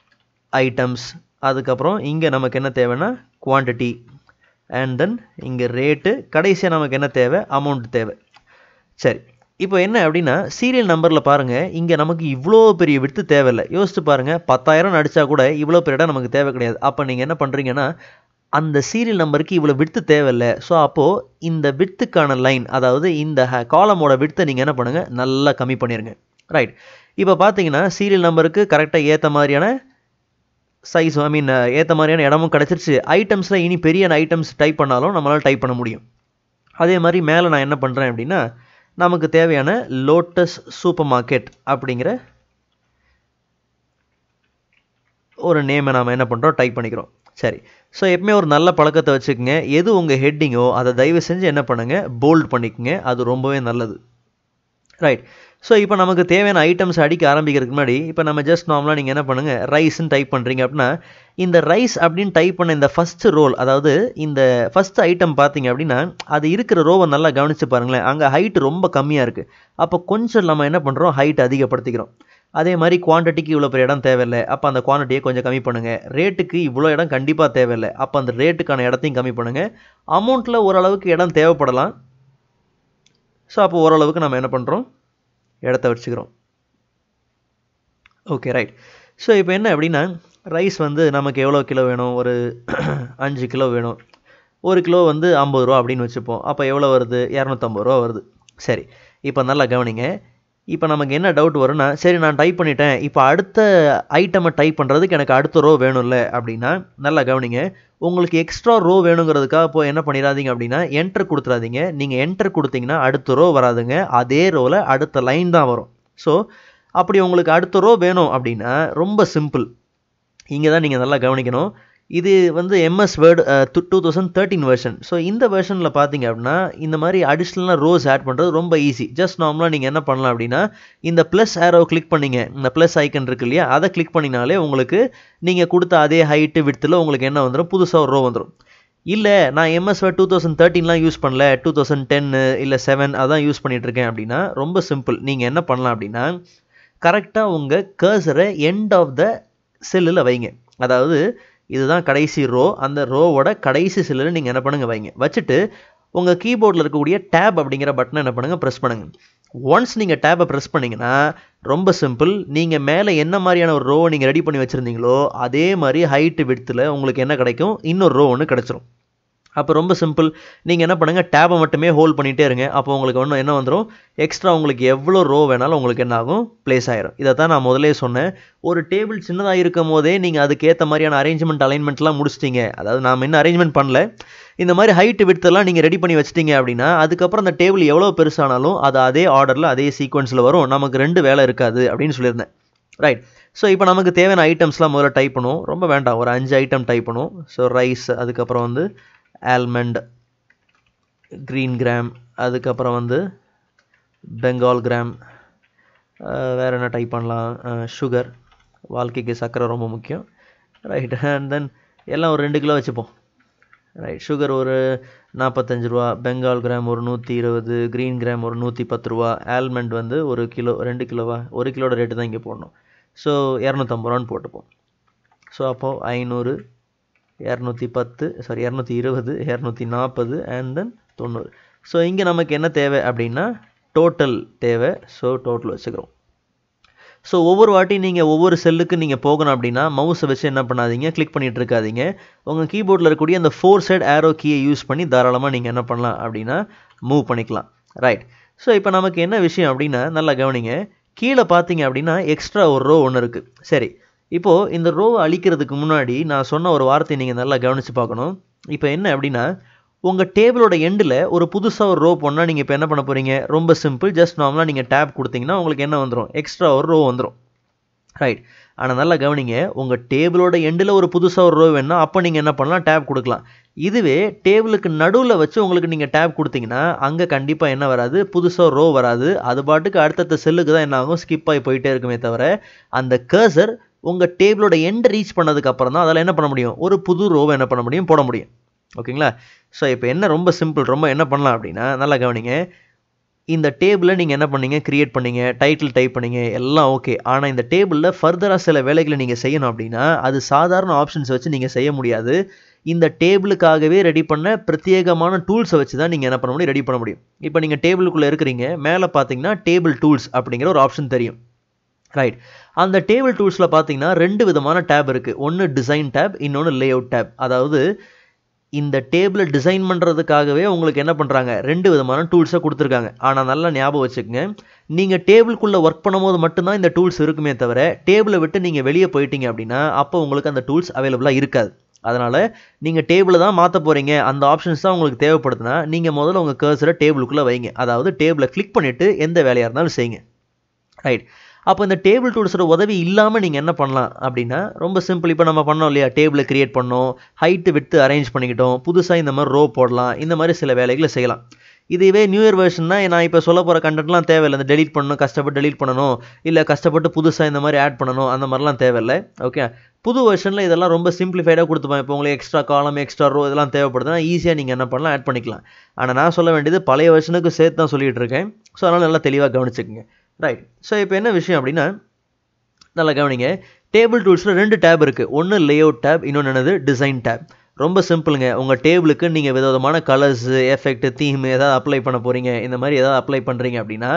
ஐட்டம்ஸ் அதுக்கப்புறம் இங்கே நமக்கு என்ன தேவைன்னா குவான்டிட்டி அண்ட் தென் இங்கே ரேட்டு கடைசியாக நமக்கு என்ன தேவை அமௌண்ட் தேவை சரி இப்போ என்ன அப்படின்னா சீரியல் நம்பரில் பாருங்கள் இங்கே நமக்கு இவ்வளோ பெரிய விட்டு தேவையில்லை யோசிச்சு பாருங்கள் பத்தாயிரம் அடித்தா கூட இவ்வளோ பெரிய இடம் நமக்கு தேவை கிடையாது அப்போ நீங்கள் என்ன பண்ணுறீங்கன்னா அந்த சீரியல் நம்பருக்கு இவ்வளோ விட்டு தேவையில்லை ஸோ அப்போது இந்த விட்டுக்கான லைன் அதாவது இந்த காலமோட விட்டு நீங்கள் என்ன பண்ணுங்கள் நல்லா கம்மி பண்ணிடுங்க ரைட் இப்போ பார்த்தீங்கன்னா சீரியல் நம்பருக்கு கரெக்டாக ஏற்ற மாதிரியான சைஸ் ஐ மீன் ஏற்ற மாதிரியான இடமும் கிடச்சிருச்சு ஐட்டம்ஸில் இனி பெரிய ஐட்டம்ஸ் டைப் பண்ணாலும் நம்மளால் டைப் பண்ண முடியும் அதே மாதிரி மேலே நான் என்ன பண்ணுறேன் அப்படின்னா நமக்கு தேவையான லோட்டஸ் சூப்பர் மார்க்கெட் அப்படிங்கிற ஒரு நேமை நாம் என்ன பண்ணுறோம் டைப் பண்ணிக்கிறோம் சரி ஸோ எப்பவுமே ஒரு நல்ல பழக்கத்தை வச்சுக்கோங்க எது உங்கள் ஹெட்டிங்கோ அதை தயவு செஞ்சு என்ன பண்ணுங்கள் போல்ட் பண்ணிக்கோங்க அது ரொம்பவே நல்லது ரைட் ஸோ இப்போ நமக்கு தேவையான ஐட்டம்ஸ் அடிக்க ஆரம்பிக்கிறதுக்கு முன்னாடி இப்போ நம்ம ஜஸ்ட் நார்மலாக நீங்கள் என்ன பண்ணுங்கள் ரைஸ்ன்னு டைப் பண்ணுறீங்க அப்படின்னா இந்த ரைஸ் அப்படின்னு டைப் பண்ண இந்த ஃபஸ்ட்டு ரோல் அதாவது இந்த ஃபஸ்ட் ஐட்டம் பார்த்தீங்க அப்படின்னா அது இருக்கிற ரோவை நல்லா கவனித்து பாருங்களேன் அங்கே ஹைட் ரொம்ப கம்மியாக இருக்குது அப்போ கொஞ்சம் நம்ம என்ன பண்ணுறோம் ஹைட் அதிகப்படுத்திக்கிறோம் அதே மாதிரி குவான்டிட்டிக்கு இவ்வளோ பெரிய இடம் தேவையில்லை அப்போ அந்த குவான்டிட்டியை கொஞ்சம் கம்மி பண்ணுங்கள் ரேட்டுக்கு இவ்வளோ இடம் கண்டிப்பாக தேவையில்லை அப்போ அந்த ரேட்டுக்கான இடத்தையும் கம்மி பண்ணுங்கள் அமௌண்ட்டில் ஓரளவுக்கு இடம் தேவைப்படலாம் ஸோ அப்போ ஓரளவுக்கு நம்ம என்ன பண்ணுறோம் இடத்த வச்சுக்கிறோம் ஓகே ரைட் ஸோ இப்போ என்ன அப்படின்னா ரைஸ் வந்து நமக்கு எவ்வளோ கிலோ வேணும் ஒரு அஞ்சு கிலோ வேணும் ஒரு கிலோ வந்து ஐம்பது ரூபா அப்படின்னு வச்சுப்போம் அப்போ எவ்வளோ வருது இரநூத்தம்பது ரூபா வருது சரி இப்போ நல்லா கவனிங்க இப்போ நமக்கு என்ன டவுட் வரும்னா சரி நான் டைப் பண்ணிட்டேன் இப்போ அடுத்த ஐட்டமை டைப் பண்ணுறதுக்கு எனக்கு அடுத்த ரோ வேணும்ல அப்படின்னா நல்லா கவனிங்க உங்களுக்கு எக்ஸ்ட்ரா ரோ வேணுங்கிறதுக்காக இப்போ என்ன பண்ணிடாதீங்க அப்படின்னா என்டர் கொடுத்துறாதீங்க நீங்கள் என்டர் கொடுத்தீங்கன்னா அடுத்த ரோ வராதுங்க அதே ரோவில் அடுத்த லைன் தான் வரும் ஸோ அப்படி உங்களுக்கு அடுத்த ரோ வேணும் அப்படின்னா ரொம்ப சிம்பிள் இங்கே தான் நீங்கள் நல்லா கவனிக்கணும் இது வந்து MS Word two thousand thirteen version so இந்த வெர்ஷனில் பார்த்தீங்க அப்படின்னா இந்த மாதிரி அடிஷ்னலாக ரோஸ் ஆட் பண்ணுறது ரொம்ப ஈஸி ஜஸ்ட் நார்மலாக நீங்கள் என்ன பண்ணலாம் அப்படின்னா இந்த ப்ளஸ் ஆரோ கிளிக் பண்ணிங்க இந்த ப்ளஸ் ஐக்கன் இருக்கு இல்லையா அதை கிளிக் பண்ணினாலே உங்களுக்கு நீங்கள் கொடுத்த அதே ஹைட்டு விடத்தில் உங்களுக்கு என்ன வந்துடும் புதுசாக ஒரு ரோ வந்துடும் இல்லை நான் எம்எஸ் வேர்ட் டூ தௌசண்ட் தேர்ட்டின்லாம் யூஸ் பண்ணல டூ தௌசண்ட் டென்னு இல்லை செவன் அதான் யூஸ் பண்ணிகிட்ருக்கேன் அப்படின்னா ரொம்ப சிம்பிள் நீங்கள் என்ன பண்ணலாம் அப்படின்னா கரெக்டாக உங்கள் கர்சரை எண்ட் ஆஃப் த செல்லில் வைங்க அதாவது இதுதான் கடைசி ரோ அந்த ரோவோட கடைசி செல்லில் நீங்கள் என்ன பண்ணுங்கள் வைங்க வச்சுட்டு உங்கள் கீபோர்டில் இருக்கக்கூடிய டேப் அப்படிங்கிற பட்டனை என்ன பண்ணுங்கள் ப்ரெஸ் பண்ணுங்கள் ஒன்ஸ் நீங்கள் டேப்பை ப்ரெஸ் பண்ணிங்கன்னா ரொம்ப சிம்பிள் நீங்கள் மேலே என்ன மாதிரியான ஒரு ரோவை நீங்கள் ரெடி பண்ணி வச்சுருந்தீங்களோ அதே மாதிரி ஹைட்டு விடத்தில் உங்களுக்கு என்ன கிடைக்கும் இன்னொரு ரோ ஒன்று கிடச்சிரும் அப்போ ரொம்ப சிம்பிள் நீங்கள் என்ன பண்ணுங்கள் டேபை மட்டுமே ஹோல்ட் பண்ணிகிட்டே இருங்க அப்போ உங்களுக்கு ஒன்று என்ன வந்துடும் எக்ஸ்ட்ரா உங்களுக்கு எவ்வளோ ரோ வேணாலும் உங்களுக்கு என்ன ஆகும் ப்ளேஸ் ஆயிரும் இதை தான் நான் முதலே சொன்னேன் ஒரு டேபிள் சின்னதாக இருக்கும் போதே நீங்கள் அதுக்கேற்ற மாதிரியான அரேஞ்ச்மெண்ட் அலைன்மெண்ட்லாம் முடிச்சிட்டீங்க அதாவது நாம் இன்னும் அரேஞ்ச்மெண்ட் பண்ணல இந்த மாதிரி ஹைட் விட்த்தெல்லாம் நீங்கள் ரெடி பண்ணி வச்சிட்டீங்க அப்படின்னா அதுக்கப்புறம் அந்த டேபிள் எவ்வளோ பெருசானாலும் அது அதே ஆர்டரில் அதே சீக்வன்ஸில் வரும் நமக்கு ரெண்டு வேலை இருக்காது அப்படின்னு சொல்லியிருந்தேன் ரைட் ஸோ இப்போ நமக்கு தேவையான ஐட்டம்ஸ்லாம் முதல்ல டைப் பண்ணுவோம் ரொம்ப வேண்டாம் ஒரு அஞ்சு ஐட்டம் டைப் பண்ணுவோம் ஸோ ரைஸ் அதுக்கப்புறம் வந்து ஆல்மண்ட் க்ரீன் கிராம் அதுக்கப்புறம் வந்து பெங்கால் கிராம் வேறு என்ன டைப் பண்ணலாம் சுகர் வாழ்க்கைக்கு சர்க்கரை ரொம்ப முக்கியம் ரைட் அண்ட் தென் எல்லாம் ஒரு ரெண்டு கிலோ வச்சுப்போம் ரைட் சுகர் ஒரு நாற்பத்தஞ்சு ரூபா பெங்கால் கிராம் ஒரு நூற்றி இருபது க்ரீன் கிராம் ஒரு நூற்றி பத்து ரூபா ஆல்மண்ட் வந்து ஒரு கிலோ ரெண்டு கிலோவா ஒரு கிலோட ரேட்டு தான் இங்கே போடணும் ஸோ இரநூத்தம்பது ரூபான்னு போட்டுப்போம் ஸோ அப்போது ஐநூறு இரநூத்தி பத்து சாரி இரநூத்தி இருபது இரநூத்தி நாற்பது அண்ட் தென் தொண்ணூறு ஸோ இங்கே நமக்கு என்ன தேவை அப்படின்னா டோட்டல் தேவை ஸோ டோட்டல் வச்சுக்கிறோம் ஸோ ஒவ்வொரு வாட்டி நீங்கள் ஒவ்வொரு செல்லுக்கு நீங்கள் போகணும் அப்படின்னா மவுஸை வச்சு என்ன பண்ணாதீங்க கிளிக் பண்ணிகிட்டு இருக்காதீங்க உங்கள் கீபோர்டில் இருக்கக்கூடிய அந்த ஃபோர் சைட் ஆரோ கீயை யூஸ் பண்ணி தாராளமாக நீங்கள் என்ன பண்ணலாம் அப்படின்னா மூவ் பண்ணிக்கலாம் ரைட் ஸோ இப்போ நமக்கு என்ன விஷயம் அப்படின்னா நல்லா கவனிங்க கீழே பார்த்தீங்க அப்படின்னா எக்ஸ்ட்ரா ஒரு ரோ ஒன்று இருக்குது சரி இப்போது இந்த ரோவை அழிக்கிறதுக்கு முன்னாடி நான் சொன்ன ஒரு வார்த்தையை நீங்கள் நல்லா கவனித்து பார்க்கணும் இப்போ என்ன அப்படின்னா உங்கள் டேபிளோட எண்டில் ஒரு புதுசாக ஒரு ரோ போனால் நீங்கள் இப்போ என்ன பண்ண போகிறீங்க ரொம்ப சிம்பிள் ஜஸ்ட் நார்மலாக நீங்கள் டேப் கொடுத்தீங்கன்னா உங்களுக்கு என்ன வந்துடும் எக்ஸ்ட்ரா ஒரு ரோ வந்துடும் ரைட் ஆனால் நல்லா கவனிங்க உங்கள் டேபிளோட எண்டில் ஒரு புதுசாக ஒரு ரோ வேணும்னா அப்போ நீங்கள் என்ன பண்ணலாம் டேப் கொடுக்கலாம் இதுவே டேபிளுக்கு நடுவில் வச்சு உங்களுக்கு நீங்கள் டேப் கொடுத்தீங்கன்னா அங்கே கண்டிப்பாக என்ன வராது புதுசாக ரோ வராது அது பாட்டுக்கு அடுத்தடுத்த செல்லுக்கு தான் என்ன ஆகும் ஸ்கிப் ஆகி போயிட்டே இருக்குமே தவிர அந்த கர்சர் உங்கள் டேபிளோட எண்ட் ரீச் பண்ணதுக்கு அப்புறம் தான் அதில் என்ன பண்ண முடியும் ஒரு புது ரோவை என்ன பண்ண முடியும் போட முடியும் ஓகேங்களா ஸோ இப்போ என்ன ரொம்ப சிம்பிள் ரொம்ப என்ன பண்ணலாம் அப்படின்னா நல்லா கவனிங்க இந்த டேபிளில் நீங்கள் என்ன பண்ணீங்க க்ரியேட் பண்ணீங்க டைட்டில் டைப் பண்ணீங்க எல்லாம் ஓகே ஆனால் இந்த டேபிளில் ஃபர்தராக சில வேலைகளை நீங்கள் செய்யணும் அப்படின்னா அது சாதாரண ஆப்ஷன்ஸ் வச்சு நீங்கள் செய்ய முடியாது இந்த டேபிளுக்காகவே ரெடி பண்ண பிரத்யேகமான டூல்ஸை வச்சு தான் நீங்கள் என்ன பண்ண முடியும் ரெடி பண்ண முடியும் இப்போ நீங்கள் டேபிளுக்குள்ளே இருக்கிறீங்க மேலே பார்த்தீங்கன்னா டேபிள் டூல்ஸ் அப்படிங்கிற ஒரு ஆப்ஷன் தெரியும் ரைட் அந்த டேபிள் டூல்ஸில் பார்த்தீங்கன்னா ரெண்டு விதமான டேப் இருக்குது ஒன்று டிசைன் டேப் இன்னொன்று லே அவுட் டேப் அதாவது இந்த டேபிளை டிசைன் பண்ணுறதுக்காகவே உங்களுக்கு என்ன பண்ணுறாங்க ரெண்டு விதமான டூல்ஸை கொடுத்துருக்காங்க ஆனால் நல்லா ஞாபகம் வச்சுக்கோங்க நீங்கள் டேபிளுக்குள்ளே ஒர்க் பண்ணும்போது மட்டும்தான் இந்த டூல்ஸ் இருக்குமே தவிர டேபிளை விட்டு நீங்கள் வெளியே போயிட்டீங்க அப்படின்னா அப்போ உங்களுக்கு அந்த டூல்ஸ் அவைலபிளாக இருக்காது அதனால் நீங்கள் டேபிளை தான் மாற்ற போகிறீங்க அந்த ஆப்ஷன்ஸ் தான் உங்களுக்கு தேவைப்படுதுன்னா நீங்கள் முதல்ல உங்கள் கர்சரை டேபிளுக்குள்ளே வைங்க அதாவது டேபிளை கிளிக் பண்ணிவிட்டு எந்த வேலையாக இருந்தாலும் செய்யுங்க ரைட் அப்போ இந்த டேபிள் டூல்ஸோட உதவி இல்லாமல் நீங்கள் என்ன பண்ணலாம் அப்படின்னா ரொம்ப சிம்பிள் இப்போ நம்ம பண்ணோம் இல்லையா டேபிளை கிரியேட் பண்ணோம் ஹைட்டு விட்டு அரேஞ்ச் பண்ணிக்கிட்டோம் புதுசாக இந்த மாதிரி ரோ போடலாம் இந்த மாதிரி சில வேலைகளை செய்யலாம் இதுவே நியூ இயர் வெர்ஷன்னா நான் இப்போ சொல்ல போகிற கண்டென்ட்லாம் தேவையில்லை இந்த டெலிட் பண்ணணும் கஷ்டப்பட்டு டெலிட் பண்ணணும் இல்லை கஷ்டப்பட்டு புதுசாக இந்த மாதிரி ஆட் பண்ணணும் அந்த மாதிரிலாம் தேவையில்லை ஓகே புது வெர்ஷனில் இதெல்லாம் ரொம்ப சிம்பிளிஃபைடாக கொடுத்துப்பேன் இப்போ உங்களுக்கு எக்ஸ்ட்ரா காலம் எக்ஸ்ட்ரா ரோ இதெல்லாம் தேவைப்படுதுன்னா ஈஸியாக நீங்கள் என்ன பண்ணலாம் ஆட் பண்ணிக்கலாம் ஆனால் நான் சொல்ல வேண்டியது பழைய வெர்ஷனுக்கு சேர்த்து தான் சொல்லிகிட்டு இருக்கேன் ஸோ அதனால் நல்லா தெளிவாக கவனிச்சுக்கோங்க ரைட் ஸோ இப்போ என்ன விஷயம் அப்படின்னா நல்லா கவனிங்க டேபிள் டூல்ஸில் ரெண்டு டேப் இருக்குது ஒன்று லே அவுட் டேப் இன்னொன்று என்னது டிசைன் டேப் ரொம்ப சிம்பிளுங்க உங்கள் டேபிளுக்கு நீங்கள் விதவிதமான கலர்ஸு எஃபெக்ட் தீம் ஏதாவது அப்ளை பண்ண போகிறீங்க இந்த மாதிரி ஏதாவது அப்ளை பண்ணுறீங்க அப்படின்னா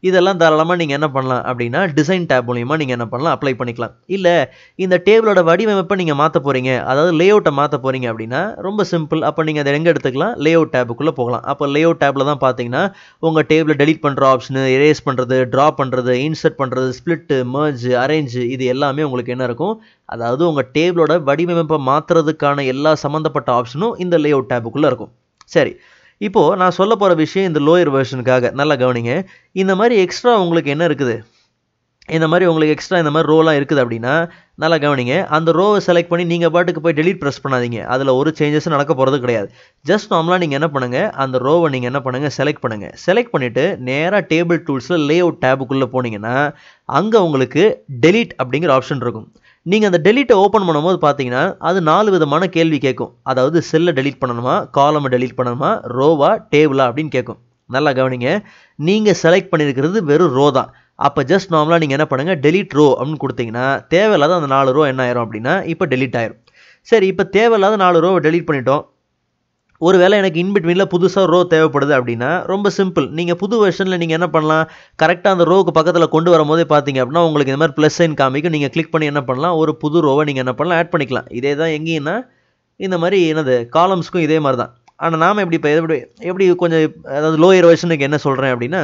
இதெல்லாம் தாராளமாக நீங்கள் என்ன பண்ணலாம் அப்படின்னா டிசைன் டேப் மூலியமாக நீங்கள் என்ன பண்ணலாம் அப்ளை பண்ணிக்கலாம் இல்லை இந்த டேபிளோட வடிவமைப்பை நீங்கள் மாற்ற போகிறீங்க அதாவது லே அவுட்டை மாற்ற போகிறீங்க அப்படின்னா ரொம்ப சிம்பிள் அப்போ நீங்கள் அதை எங்கே எடுத்துக்கலாம் லே அவுட் டேபுக்குள்ளே போகலாம் அப்போ லே அவுட் டேப்பில் தான் பார்த்தீங்கன்னா உங்கள் டேபிளை டெலிட் பண்ணுற ஆப்ஷனு எரேஸ் பண்ணுறது ட்ரா பண்ணுறது இன்சர்ட் பண்ணுறது ஸ்ப்ளிட்டு மர்ஜ் அரேஞ்சு இது எல்லாமே உங்களுக்கு என்ன இருக்கும் அதாவது உங்கள் டேபிளோட வடிவமைப்பை மாற்றுறதுக்கான எல்லா சம்மந்தப்பட்ட ஆப்ஷனும் இந்த லே அவுட் டேபுக்குள்ளே இருக்கும் சரி இப்போது நான் சொல்ல போகிற விஷயம் இந்த லோயர் வெர்ஷனுக்காக நல்லா கவனிங்க இந்த மாதிரி எக்ஸ்ட்ரா உங்களுக்கு என்ன இருக்குது இந்த மாதிரி உங்களுக்கு எக்ஸ்ட்ரா இந்த மாதிரி ரோலாம் இருக்குது அப்படின்னா நல்லா கவனிங்க அந்த ரோவை செலக்ட் பண்ணி நீங்கள் பாட்டுக்கு போய் டெலிட் ப்ரெஸ் பண்ணாதீங்க அதில் ஒரு சேஞ்சஸும் நடக்க போகிறது கிடையாது ஜஸ்ட் நார்மலாக நீங்கள் என்ன பண்ணுங்கள் அந்த ரோவை நீங்கள் என்ன பண்ணுங்கள் செலக்ட் பண்ணுங்கள் செலக்ட் பண்ணிவிட்டு நேராக டேபிள் டூல்ஸில் லே அவுட் டேபுக்குள்ளே போனீங்கன்னா அங்கே உங்களுக்கு டெலிட் அப்படிங்கிற ஆப்ஷன் இருக்கும் நீங்கள் அந்த டெலிட்டை ஓப்பன் பண்ணும்போது பார்த்தீங்கன்னா அது நாலு விதமான கேள்வி கேட்கும் அதாவது செல்லை டெலிட் பண்ணணுமா காலமை டெலிட் பண்ணணுமா ரோவா டேபிளா அப்படின்னு கேட்கும் நல்லா கவனிங்க நீங்கள் செலக்ட் பண்ணியிருக்கிறது வெறும் ரோ தான் அப்போ ஜஸ்ட் நார்மலாக நீங்கள் என்ன பண்ணுங்கள் டெலிட் ரோ அப்படின்னு கொடுத்தீங்கன்னா தேவையில்லாத அந்த நாலு ரோ என்ன ஆயிரும் அப்படின்னா இப்போ டெலிட் ஆயிரும் சரி இப்போ தேவையில்லாத நாலு ரோ டெலிட் பண்ணிட்டோம் ஒருவேளை எனக்கு இன்பிட்வீனில் புதுசாக ரோ தேவைப்படுது அப்படின்னா ரொம்ப சிம்பிள் நீங்கள் புது வெர்ஷனில் நீங்கள் என்ன பண்ணலாம் கரெக்டாக அந்த ரோவுக்கு பக்கத்தில் கொண்டு வரும்போதே பார்த்தீங்க அப்படின்னா உங்களுக்கு இந்த மாதிரி ப்ளஸ் சைன் காமிக்கும் நீங்கள் கிளிக் பண்ணி என்ன பண்ணலாம் ஒரு புது ரோவை நீங்கள் என்ன பண்ணலாம் ஆட் பண்ணிக்கலாம் இதே தான் எங்கேயும்னா இந்த மாதிரி என்னது காலம்ஸ்க்கும் இதே மாதிரி தான் ஆனால் நாம் எப்படி இப்போ எப்படி எப்படி கொஞ்சம் அதாவது லோயர் வெர்ஷனுக்கு என்ன சொல்கிறேன் அப்படின்னா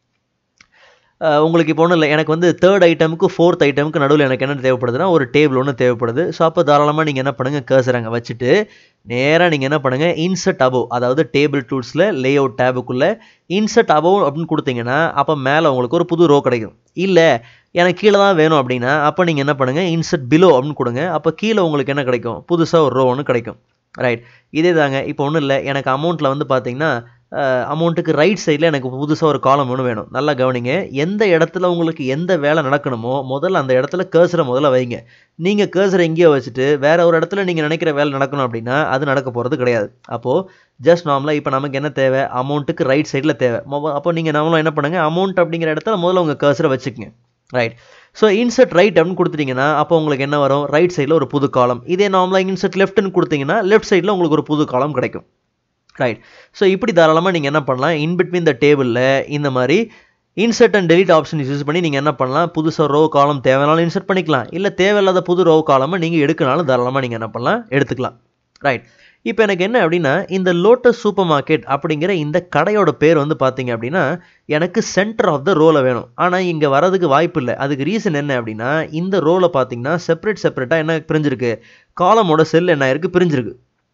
உங்களுக்கு இப்போ ஒன்றும் இல்லை எனக்கு வந்து தேர்ட் ஐட்டமுக்கு ஃபோர்த் ஐட்டமுக்கு நடுவில் எனக்கு என்ன தேவைப்படுதுன்னா ஒரு டேபிள் ஒன்று தேவைப்படுது ஸோ அப்போ தாராளமாக நீங்கள் என்ன பண்ணுங்கள் கேர்சர் அங்கே வச்சுட்டு நேராக நீங்கள் என்ன பண்ணுங்கள் இன்சர்ட் அபவ் அதாவது டேபிள் டூல்ஸில் லே அவுட் டேபுக்குள்ளே இன்சர்ட் அபவ் அப்படின்னு கொடுத்தீங்கன்னா அப்போ மேலே உங்களுக்கு ஒரு புது ரோ கிடைக்கும் இல்லை எனக்கு கீழே தான் வேணும் அப்படின்னா அப்போ நீங்கள் என்ன பண்ணுங்கள் இன்சர்ட் பிலோ அப்படின்னு கொடுங்க அப்போ கீழே உங்களுக்கு என்ன கிடைக்கும் புதுசாக ஒரு ரோ ஒன்று கிடைக்கும் ரைட் இதே தாங்க இப்போ ஒன்றும் இல்லை எனக்கு அமௌண்ட்டில் வந்து பார்த்தீங்கன்னா அமௌண்ட்டுக்கு ரைட் சைடில் எனக்கு புதுசாக ஒரு காலம் ஒன்று வேணும் நல்லா கவனிங்க எந்த இடத்துல உங்களுக்கு எந்த வேலை நடக்கணுமோ முதல்ல அந்த இடத்துல கேர்சரை முதல்ல வைங்க நீங்கள் கேர்சரை எங்கேயோ வச்சுட்டு வேற ஒரு இடத்துல நீங்கள் நினைக்கிற வேலை நடக்கணும் அப்படின்னா அது நடக்க போகிறது கிடையாது அப்போது ஜஸ்ட் நார்மலாக இப்போ நமக்கு என்ன தேவை அமௌண்ட்டுக்கு ரைட் சைடில் தேவை அப்போ நீங்கள் நாமளும் என்ன பண்ணுங்கள் அமௌண்ட் அப்படிங்கிற இடத்துல முதல்ல உங்கள் கேர்சரை வச்சுக்கோங்க ரைட் ஸோ இன்சர்ட் ரைட் அப்படின்னு கொடுத்துட்டீங்கன்னா அப்போ உங்களுக்கு என்ன வரும் ரைட் சைடில் ஒரு புது காலம் இதே நார்மலாக இன்சர்ட் லெஃப்ட்னு கொடுத்தீங்கன்னா லெஃப்ட் சைடில் உங்களுக்கு ஒரு புது காலம் கிடைக்கும் ரைட் ஸோ இப்படி தாராளமாக நீங்கள் என்ன பண்ணலாம் இன்பிட்வீன் த டேபிளில் இந்த மாதிரி insert and delete option use பண்ணி நீங்கள் என்ன பண்ணலாம் புதுசாக ரோ காலம் தேவைனாலும் இன்சர்ட் பண்ணிக்கலாம் இல்லை தேவையில்லாத புது ரோ காலமை நீங்கள் எடுக்கனாலும் தாராளமாக நீங்கள் என்ன பண்ணலாம் எடுத்துக்கலாம் ரைட் இப்போ எனக்கு என்ன அப்படின்னா இந்த லோட்டஸ் சூப்பர் மார்க்கெட் அப்படிங்கிற இந்த கடையோட பேர் வந்து பார்த்தீங்க அப்படின்னா எனக்கு சென்டர் ஆஃப் த ரோலை வேணும் ஆனால் இங்கே வரதுக்கு வாய்ப்பு இல்லை அதுக்கு ரீசன் என்ன அப்படின்னா இந்த ரோலை பார்த்தீங்கன்னா செப்பரேட் செப்பரேட்டாக என்ன பிரிஞ்சிருக்கு காலமோட செல் என்ன இருக்குது பிரிஞ்சிருக்கு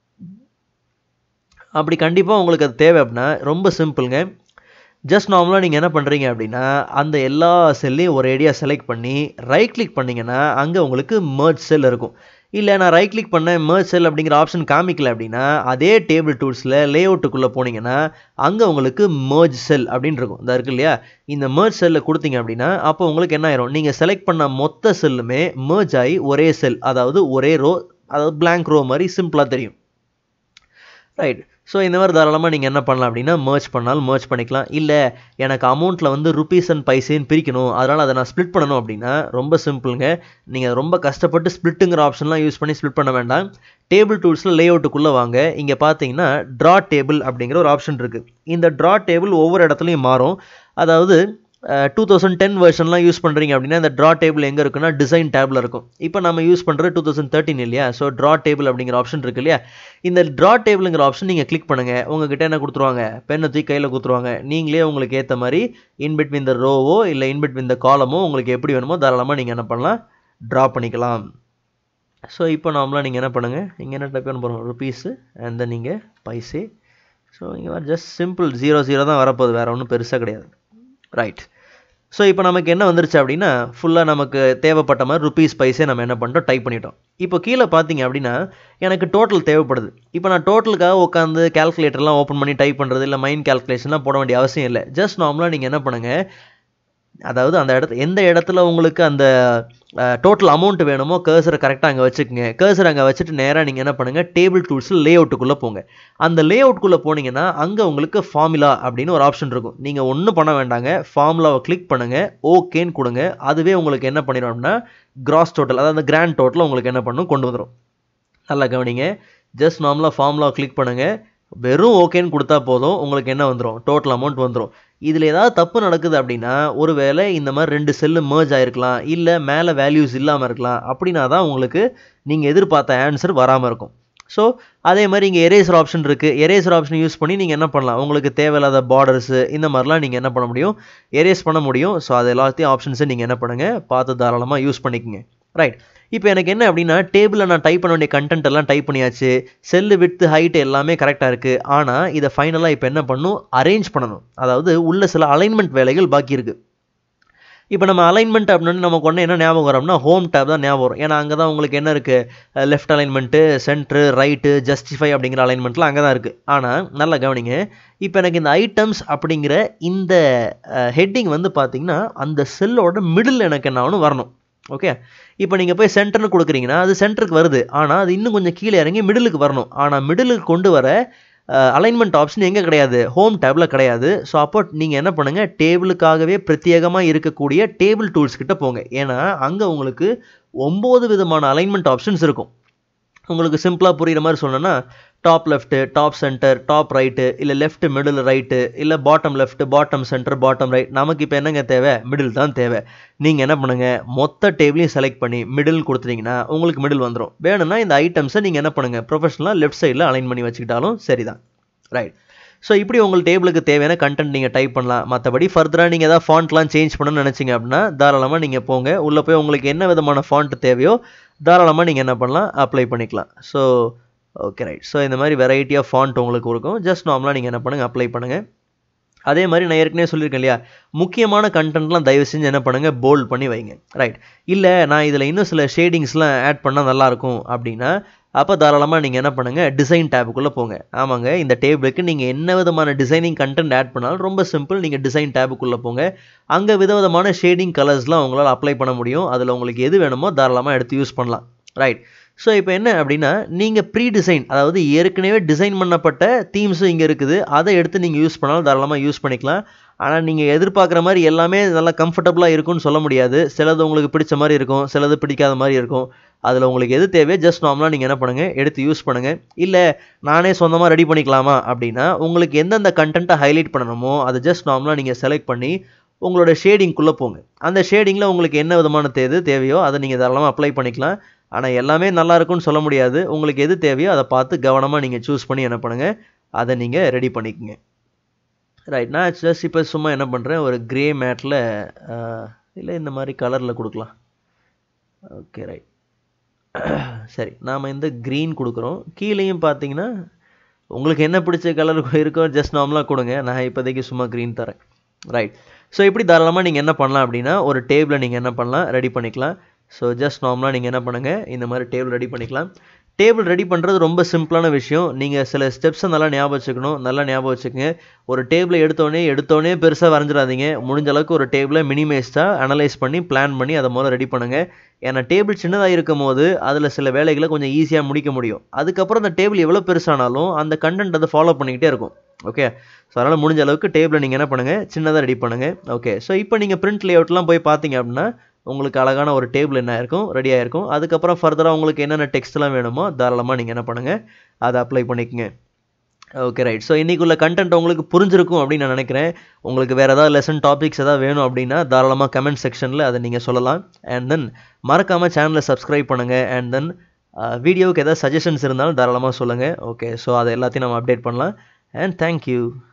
அப்படி கண்டிப்பாக உங்களுக்கு அது தேவை அப்படின்னா ரொம்ப சிம்பிளுங்க ஜஸ்ட் நார்மலாக நீங்கள் என்ன பண்ணுறீங்க அப்படின்னா அந்த எல்லா செல்லையும் ஒரு ஏரியா செலக்ட் பண்ணி ரைட் கிளிக் பண்ணிங்கன்னா அங்கே உங்களுக்கு மர்ஜ் செல் இருக்கும் இல்லை நான் ரைட் கிளிக் பண்ண மர்ஜ் செல் அப்படிங்கிற ஆப்ஷன் காமிக்கல அப்படின்னா அதே டேபிள் டூல்ஸில் லே அவுட்டுக்குள்ளே போனீங்கன்னா அங்கே உங்களுக்கு மர்ஜ் செல் அப்படின்னு இருக்கும் இந்த இருக்கு இல்லையா இந்த மர்ஜ் செல்லில் கொடுத்தீங்க அப்படின்னா அப்போ உங்களுக்கு என்ன ஆயிரும் நீங்கள் செலக்ட் பண்ண மொத்த செல்லுமே மர்ஜ் ஆகி ஒரே செல் அதாவது ஒரே ரோ அதாவது பிளாங்க் ரோ மாதிரி சிம்பிளாக தெரியும் ரைட் ஸோ இந்த மாதிரி தாராளமாக நீங்கள் என்ன பண்ணலாம் அப்படின்னா மர்ச் பண்ணாலும் மர்ச் பண்ணிக்கலாம் இல்லை எனக்கு அமௌண்ட்டில் வந்து ருபீஸ் அண்ட் பைசேன்னு பிரிக்கணும் அதனால் அதை நான் ஸ்ப்ளிட் பண்ணணும் அப்படின்னா ரொம்ப சிம்பிளுங்க நீங்கள் ரொம்ப கஷ்டப்பட்டு ஸ்ப்ளிட்டுங்கிற ஆப்ஷன்லாம் யூஸ் பண்ணி ஸ்ப்ளிட் பண்ண வேண்டாம் டேபிள் டூல்ஸில் லே அவுட்டுக்குள்ளே வாங்க இங்கே பார்த்தீங்கன்னா ட்ரா டேபிள் அப்படிங்கிற ஒரு ஆப்ஷன் இருக்குது இந்த ட்ரா டேபிள் ஒவ்வொரு இடத்துலையும் மாறும் அதாவது டூ தௌசண்ட் டென் வெர்ஷன்லாம் யூஸ் பண்ணுறீங்க அப்படின்னா இந்த ட்ரா டேபிள் எங்கே இருக்குன்னா டிசைன் டேபிள் இருக்கும் இப்போ நம்ம யூஸ் பண்ணுறது டூ தௌசண்ட் தேர்ட்டின் இல்லையா ஸோ ட்ரா டேபிள் அப்படிங்கிற ஆப்ஷன் இருக்கு இல்லையா இந்த ட்ரா டேபிளுங்கிற ஆப்ஷன் நீங்கள் கிளிக் பண்ணுங்கள் உங்ககிட்ட என்ன கொடுத்துருவாங்க பெண்ணை தூக்கி கையில் கொடுத்துருவாங்க நீங்களே உங்களுக்கு ஏற்ற மாதிரி இன்பிட்வீன் த ரோவோ இல்லை இன்பிட்வீன் த காலமோ உங்களுக்கு எப்படி வேணுமோ தாராளமாக நீங்கள் என்ன பண்ணலாம் ட்ரா பண்ணிக்கலாம் ஸோ இப்போ நார்மலாக நீங்கள் என்ன பண்ணுங்கள் இங்கே என்ன டைப் பண்ண போகிறோம் ருபீஸு அண்ட் தென் நீங்கள் பைசே ஸோ இங்கே ஜஸ்ட் சிம்பிள் ஜீரோ ஜீரோ தான் வரப்போகுது வேறு ஒன்றும் பெருசாக கிடையாது ரைட் ஸோ இப்போ நமக்கு என்ன வந்துருச்சு அப்படின்னா ஃபுல்லாக நமக்கு தேவைப்பட்ட மாதிரி ருபீஸ் பைஸே நம்ம என்ன பண்ணிட்டோம் டைப் பண்ணிட்டோம் இப்போ கீழே பார்த்தீங்க அப்படின்னா எனக்கு டோட்டல் தேவைப்படுது இப்போ நான் டோட்டலுக்காக உட்காந்து கேல்குலேட்டர்லாம் ஓப்பன் பண்ணி டைப் பண்ணுறது இல்லை மைண்ட் கேல்குலேஷன்லாம் போட வேண்டிய அவசியம் இல்லை ஜஸ்ட் நார்மலாக நீங்கள் என்ன பண்ணுங்கள் அதாவது அந்த இடத்துல எந்த இடத்துல உங்களுக்கு அந்த டோட்டல் அமௌண்ட் வேணுமோ கேர்சரை கரெக்டாக அங்கே வச்சுக்கோங்க கேர்சர் அங்கே வச்சுட்டு நேராக நீங்கள் என்ன பண்ணுங்கள் டேபிள் டூல்ஸில் லே அவுட்டுக்குள்ளே போங்க அந்த லே அவுட்டுக்குள்ளே போனீங்கன்னா அங்கே உங்களுக்கு ஃபார்முலா அப்படின்னு ஒரு ஆப்ஷன் இருக்கும் நீங்கள் ஒன்றும் பண்ண வேண்டாங்க ஃபார்முலாவை கிளிக் பண்ணுங்கள் ஓகேன்னு கொடுங்க அதுவே உங்களுக்கு என்ன பண்ணிடும் அப்படின்னா கிராஸ் டோட்டல் அதாவது அந்த கிராண்ட் டோட்டல் உங்களுக்கு என்ன பண்ணும் கொண்டு வந்துடும் நல்லா கவனிங்க ஜஸ்ட் நார்மலாக ஃபார்முலாவை கிளிக் பண்ணுங்கள் வெறும் ஓகேன்னு கொடுத்தா போதும் உங்களுக்கு என்ன வந்துடும் டோட்டல் அமௌண்ட் வந்துடும் இதில் ஏதாவது தப்பு நடக்குது அப்படின்னா ஒருவேளை இந்த மாதிரி ரெண்டு செல்லு merge ஆயிருக்கலாம் இல்லை மேலே வேல்யூஸ் இல்லாமல் இருக்கலாம் அப்படின்னா தான் உங்களுக்கு நீங்கள் எதிர்பார்த்த ஆன்சர் வராமல் இருக்கும் ஸோ அதே மாதிரி இங்கே எரேசர் ஆப்ஷன் இருக்குது எரேசர் ஆப்ஷன் யூஸ் பண்ணி நீங்கள் என்ன பண்ணலாம் உங்களுக்கு தேவையில்லாத பார்டர்ஸு இந்த மாதிரிலாம் நீங்கள் என்ன பண்ண முடியும் எரேஸ் பண்ண முடியும் ஸோ அது எல்லாத்தையும் ஆப்ஷன்ஸை நீங்கள் என்ன பண்ணுங்கள் பார்த்து தாராளமாக யூஸ் பண்ணிக்கோங்க ரைட் இப்போ எனக்கு என்ன அப்படின்னா டேபிளில் நான் டைப் பண்ண வேண்டிய கண்டென்ட் எல்லாம் டைப் பண்ணியாச்சு செல்லு வித்து ஹைட் எல்லாமே கரெக்டாக இருக்குது ஆனால் இதை ஃபைனலாக இப்போ என்ன பண்ணணும் அரேஞ்ச் பண்ணணும் அதாவது உள்ள சில அலைன்மெண்ட் வேலைகள் பாக்கி இருக்குது இப்போ நம்ம அலைன்மெண்ட் அப்படின்னு நமக்கு ஒன்று என்ன ஞாபகம் வரோம்னா ஹோம் டேப் தான் ஞாபகம் வரும் ஏன்னா அங்கே தான் உங்களுக்கு என்ன இருக்குது left alignment centre right justify அப்படிங்கிற அலைன்மெண்ட்லாம் அங்கே தான் இருக்குது ஆனால் நல்லா கவனிங்க இப்போ எனக்கு இந்த ஐட்டம்ஸ் அப்படிங்கிற இந்த ஹெட்டிங் வந்து பார்த்தீங்கன்னா அந்த செல்லோட மிடில் எனக்கு என்ன ஆகணும் வரணும் ஓகே இப்போ நீங்கள் போய் சென்டர்னு கொடுக்குறீங்கன்னா அது சென்டருக்கு வருது ஆனால் அது இன்னும் கொஞ்சம் கீழே இறங்கி மிடிலுக்கு வரணும் ஆனால் மிடிலுக்கு கொண்டு வர அலைன்மெண்ட் ஆப்ஷன் எங்கே கிடையாது ஹோம் டேபில் கிடையாது ஸோ அப்போ நீங்கள் என்ன பண்ணுங்கள் டேபிளுக்காகவே பிரத்யேகமாக இருக்கக்கூடிய டேபிள் டூல்ஸ் கிட்ட போங்க ஏன்னா அங்கே உங்களுக்கு ஒம்பது விதமான அலைன்மெண்ட் ஆப்ஷன்ஸ் இருக்கும் உங்களுக்கு சிம்பிளாக புரிகிற மாதிரி சொல்லணும்னா top left top centre top right இல்லை லெஃப்ட் மிடில் ரைட்டு இல்லை bottom left bottom centre bottom right நமக்கு இப்போ என்னங்க தேவை மிடில் தான் தேவை நீங்கள் என்ன பண்ணுங்கள் மொத்த டேபிளையும் செலக்ட் பண்ணி மிடில் கொடுத்துட்டீங்கன்னா உங்களுக்கு மிடில் வந்துடும் வேணும்னா இந்த ஐட்டம்ஸை நீங்கள் என்ன பண்ணுங்கள் ப்ரொஃபஷனலாக லெஃப்ட் சைடில் அலைன் பண்ணி வச்சுக்கிட்டாலும் சரிதான் ரைட் ஸோ இப்படி உங்கள் டேபிளுக்கு தேவையான கண்டென்ட் நீங்கள் டைப் பண்ணலாம் மற்றபடி ஃபர்தராக நீங்கள் எதாவது ஃபாண்ட்லாம் சேஞ்ச் பண்ணணும்னு நினச்சிங்க அப்படின்னா தாராளமாக நீங்கள் போங்க உள்ளே போய் உங்களுக்கு என்ன விதமான ஃபாண்ட் தேவையோ தாராளமாக நீங்கள் என்ன பண்ணலாம் அப்ளை பண்ணிக்கலாம் ஸோ ஓகே ரைட் ஸோ இந்த மாதிரி வெரைட்டி ஆஃப் ஃபாண்ட் உங்களுக்கு இருக்கும் ஜஸ்ட் நார்மலாக நீங்கள் என்ன பண்ணுங்கள் அப்ளை பண்ணுங்கள் அதே மாதிரி நான் ஏற்கனவே சொல்லியிருக்கேன் இல்லையா முக்கியமான கண்டென்ட்லாம் தயவு செஞ்சு என்ன பண்ணுங்கள் போல்ட் பண்ணி வைங்க ரைட் இல்லை நான் இதில் இன்னும் சில ஷேடிங்ஸ்லாம் ஆட் பண்ணால் நல்லாயிருக்கும் அப்படின்னா அப்போ தாராளமாக நீங்கள் என்ன பண்ணுங்கள் டிசைன் டேபுக்குள்ளே போங்க ஆமாங்க இந்த டேபிளுக்கு நீங்கள் என்ன விதமான டிசைனிங் கண்டென்ட் ஆட் பண்ணாலும் ரொம்ப சிம்பிள் நீங்கள் டிசைன் டேபுக்குள்ளே போங்க அங்கே விதவிதமான ஷேடிங் கலர்ஸ்லாம் உங்களால் அப்ளை பண்ண முடியும் அதில் உங்களுக்கு எது வேணுமோ தாராளமாக எடுத்து யூஸ் பண்ணலாம் ரைட் ஸோ இப்போ என்ன அப்படின்னா நீங்கள் ப்ரீ டிசைன் அதாவது ஏற்கனவே டிசைன் பண்ணப்பட்ட தீம்ஸும் இங்கே இருக்குது அதை எடுத்து நீங்கள் யூஸ் பண்ணாலும் தாராளமாக யூஸ் பண்ணிக்கலாம் ஆனால் நீங்கள் எதிர்பார்க்குற மாதிரி எல்லாமே நல்லா கம்ஃபர்டபுளாக இருக்கும்னு சொல்ல முடியாது சிலது உங்களுக்கு பிடிச்ச மாதிரி இருக்கும் சிலது பிடிக்காத மாதிரி இருக்கும் அதில் உங்களுக்கு எது தேவையோ ஜஸ்ட் நார்மலாக நீங்கள் என்ன பண்ணுங்கள் எடுத்து யூஸ் பண்ணுங்கள் இல்லை நானே சொந்தமாக ரெடி பண்ணிக்கலாமா அப்படின்னா உங்களுக்கு எந்தெந்த கண்டென்ட்டை ஹைலைட் பண்ணணுமோ அதை ஜஸ்ட் நார்மலாக நீங்கள் செலக்ட் பண்ணி உங்களோட ஷேடிங்குள்ளே போங்க அந்த ஷேடிங்கில் உங்களுக்கு என்ன விதமான தேது தேவையோ அதை நீங்கள் தாராளமாக அப்ளை பண்ணிக்கலாம் ஆனால் எல்லாமே நல்லா இருக்கும்னு சொல்ல முடியாது உங்களுக்கு எது தேவையோ அதை பார்த்து கவனமாக நீங்கள் சூஸ் பண்ணி என்ன பண்ணுங்கள் அதை நீங்கள் ரெடி பண்ணிக்கோங்க ரைட் நான் ஜஸ்ட் இப்போ சும்மா என்ன பண்ணுறேன் ஒரு க்ரே மேட்டில் இல்லை இந்த மாதிரி கலரில் கொடுக்கலாம் ஓகே ரைட் சரி நாம் இந்த க்ரீன் கொடுக்குறோம் கீழேயும் பார்த்தீங்கன்னா உங்களுக்கு என்ன பிடிச்ச கலர் இருக்கோ ஜஸ்ட் நார்மலாக கொடுங்க நான் இப்போதைக்கு சும்மா க்ரீன் தரேன் ரைட் ஸோ இப்படி தாராளமாக நீங்கள் என்ன பண்ணலாம் அப்படின்னா ஒரு டேபிளை நீங்கள் என்ன பண்ணலாம் ரெடி பண்ணிக்கலாம் ஸோ ஜஸ்ட் நார்மலாக நீங்கள் என்ன பண்ணுங்கள் இந்த மாதிரி டேபிள் ரெடி பண்ணிக்கலாம் டேபிள் ரெடி பண்ணுறது ரொம்ப சிம்பிளான விஷயம் நீங்கள் சில ஸ்டெப்ஸை நல்லா ஞாபகம் வச்சுக்கணும் நல்லா ஞாபகம் வச்சுக்கோங்க ஒரு டேபிளை எடுத்தோடனே எடுத்தோடனே பெருசாக வரைஞ்சிடாதீங்க முடிஞ்ச அளவுக்கு ஒரு டேபிளை மினிமைஸ்டாக அனலைஸ் பண்ணி பிளான் பண்ணி அதை முதல்ல ரெடி பண்ணுங்கள் ஏன்னா டேபிள் சின்னதாக இருக்கும் போது அதில் சில வேலைகளை கொஞ்சம் ஈஸியாக முடிக்க முடியும் அதுக்கப்புறம் அந்த டேபிள் எவ்வளோ பெருசானாலும் அந்த கண்டென்ட் அதை ஃபாலோ பண்ணிக்கிட்டே இருக்கும் ஓகே ஸோ அதனால் முடிஞ்ச அளவுக்கு டேபிளை நீங்கள் என்ன பண்ணுங்கள் சின்னதாக ரெடி பண்ணுங்கள் ஓகே ஸோ இப்போ நீங்கள் பிரிண்ட் லேஅவுட்லாம் போய் பார்த்தீங்க அப்படின்னா உங்களுக்கு அழகான ஒரு டேபிள் என்ன இருக்கும் ரெடி ஆகிருக்கும் அதுக்கப்புறம் ஃபர்தராக உங்களுக்கு என்னென்ன டெக்ஸ்ட்லாம் வேணுமோ தாராளமாக நீங்கள் என்ன பண்ணுங்கள் அதை அப்ளை பண்ணிக்கங்க ஓகே ரைட் ஸோ இன்றைக்குள்ள கண்டென்ட் உங்களுக்கு புரிஞ்சிருக்கும் அப்படின்னு நான் நினைக்கிறேன் உங்களுக்கு வேறு ஏதாவது லெசன் டாபிக்ஸ் ஏதாவது வேணும் அப்படின்னா தாராளமாக கமெண்ட் செக்ஷனில் அதை நீங்கள் சொல்லலாம் அண்ட் தென் மறக்காமல் சேனலை சப்ஸ்கிரைப் பண்ணுங்கள் அண்ட் தென் வீடியோவுக்கு ஏதாவது சஜஷன்ஸ் இருந்தாலும் தாராளமாக சொல்லுங்கள் ஓகே ஸோ அதை எல்லாத்தையும் நம்ம அப்டேட் பண்ணலாம் அண்ட் தேங்க்யூ